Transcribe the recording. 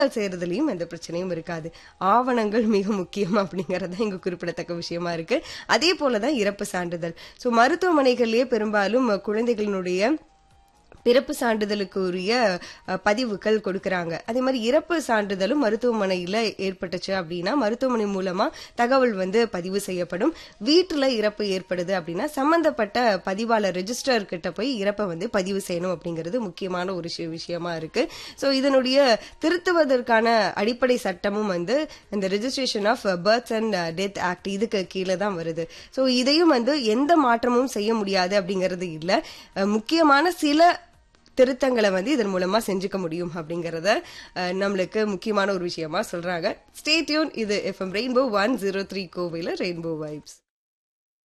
செய்யறதுலயும் எந்த பிரச்சனையும் இருக்காது ஆவணங்கள் மிக முக்கியம் அப்படிங்கறது தான் இங்க குறிப்பிடத்தக்க விஷயமா இருக்கு அதே போலதான் இறப்பு சான்றிதழ் சோ மருத்துவமனைகள்லயே பெரும்பாலும் குழந்தைகளினுடைய பிறப்பு சான்றிதழுக்கு உரிய அஹ், பதிவுகள் கொடுக்கறாங்க அதே மாதிரி இறப்பு சான்றிதழும் மருத்துவமனையில ஏற்பட்டுச்சு அப்படின்னா மருத்துவமனை மூலமா தகவல் வந்து பதிவு செய்யப்படும் வீட்டுல இறப்பு ஏற்படுது அப்படின்னா சம்பந்தப்பட்ட பதிவாளர் ரெஜிஸ்டர் கிட்ட போய் இறப்பை வந்து பதிவு செய்யணும் அப்படிங்கிறது முக்கியமான ஒரு விஷய- விஷயமா இருக்கு சோ இதனுடைய திருத்துவதற்கான அடிப்படை சட்டமும் வந்து இந்த registration of births and death act இதுக்கு கீழே தான் வருது சோ இதையும் வந்து எந்த மாற்றமும் செய்ய முடியாது அப்படிங்கிறது இல்ல அஹ், முக்கியமான சில திருத்தங்களை வந்து இதன் மூலமா செஞ்சுக்க முடியும் அப்படிங்கறத அஹ், நம்மளுக்கு முக்கியமான ஒரு விஷயமா சொல்றாங்க ஸ்டேட்யூன் இது FM Rainbow one zero three கோவையில் ரெயின்போ வைப்ஸ்